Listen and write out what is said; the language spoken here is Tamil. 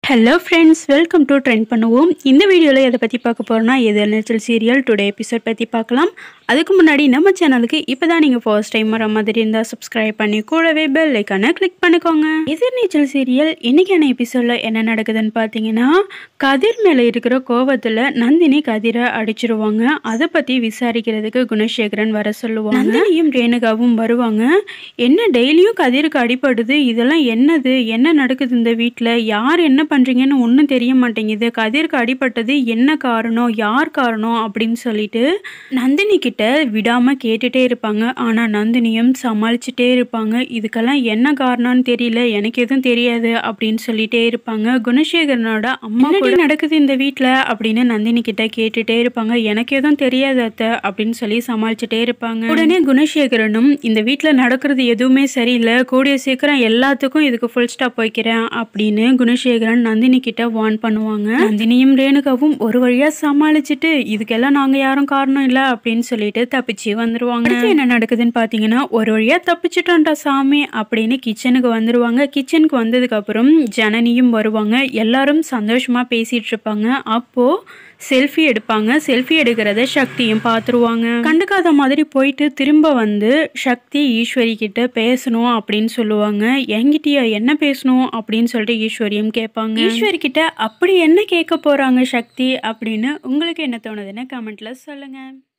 hello friends welcome to trend பண்ணுவோம் இந்த வீடியோவில் எதை பற்றி பார்க்க போகிறோம்னா எது நீச்சல் சீரியல் டுடே எபிசோட் பற்றி பார்க்கலாம் அதுக்கு முன்னாடி நம்ம சேனலுக்கு இப்போ தான் நீங்கள் ஃபர்ஸ்ட் டைம் வர மாதிரி இருந்தால் சப்ஸ்கிரைப் பண்ணி கூடவே பெல் ஐக்கானை கிளிக் பண்ணிக்கோங்க எதிர்நீச்சல் சீரியல் இன்றைக்கான எபிசோடில் என்ன நடக்குதுன்னு பார்த்தீங்கன்னா கதிர் மேலே இருக்கிற கோவத்தில் நந்தினி கதிரை அடிச்சிருவாங்க அதை பற்றி விசாரிக்கிறதுக்கு குணசேகரன் வர சொல்லுவாங்க நந்தினியும் ரேணுகாவும் வருவாங்க என்ன டெய்லியும் கதிருக்கு அடிபடுது இதெல்லாம் என்னது என்ன நடக்குது இந்த வீட்டில் யார் என்ன பண்ணுறீங்கன்னு ஒன்றும் தெரிய மாட்டேங்குது கதிருக்கு அடிபட்டது என்ன காரணம் யார் காரணம் அப்படின்னு சொல்லிட்டு நந்தினி கிட்ட விடாமல் கேட்டுட்டே இருப்பாங்க ஆனால் நந்தினியும் சமாளிச்சுட்டே இருப்பாங்க இதுக்கெல்லாம் என்ன காரணம்னு தெரியல எனக்கு எதுவும் தெரியாது அப்படின்னு சொல்லிட்டே இருப்பாங்க குணசேகரனோட அம்மா கூட நடக்குது இந்த வீட்டில் அப்படின்னு நந்தினி கிட்ட கேட்டுட்டே இருப்பாங்க எனக்கு எதுவும் தெரியாது அத்தை அப்படின்னு சொல்லி சமாளிச்சுட்டே இருப்பாங்க உடனே குணசேகரனும் இந்த வீட்டில் நடக்கிறது எதுவுமே சரியில்லை கூடிய சீக்கிரம் எல்லாத்துக்கும் இதுக்கு ஃபுல் ஸ்டாப் வைக்கிறேன் அப்படின்னு குணசேகரன் நந்தினி கிட்ட வார்ன் பண்ணுவாங்க நந்தினியும் ரேணுகாவும் ஒரு வழியா சமாளிச்சுட்டு இதுக்கெல்லாம் நாங்க யாரும் காரணம் இல்லை அப்படின்னு சொல்லிட்டு தப்பிச்சு வந்துருவாங்க அடுத்து என்ன நடக்குதுன்னு பாத்தீங்கன்னா ஒரு வழியா தப்பிச்சிட்டோம்டா சாமி அப்படின்னு கிச்சனுக்கு வந்துருவாங்க கிச்சனுக்கு வந்ததுக்கு அப்புறம் ஜனனியும் வருவாங்க எல்லாரும் சந்தோஷமா பேசிட்டு இருப்பாங்க அப்போ செல்ஃபி எடுப்பாங்க செல்ஃபி எடுக்கிறத சக்தியும் பார்த்துருவாங்க கண்டுக்காத மாதிரி போயிட்டு திரும்ப வந்து சக்தி ஈஸ்வரி கிட்ட பேசணும் அப்படின்னு சொல்லுவாங்க என்கிட்டயா என்ன பேசணும் அப்படின்னு சொல்லிட்டு ஈஸ்வரியும் கேட்பாங்க ஈஸ்வரி கிட்ட அப்படி என்ன கேட்க போறாங்க சக்தி அப்படின்னு உங்களுக்கு என்ன தோணுதுன்னு கமெண்ட்ல சொல்லுங்க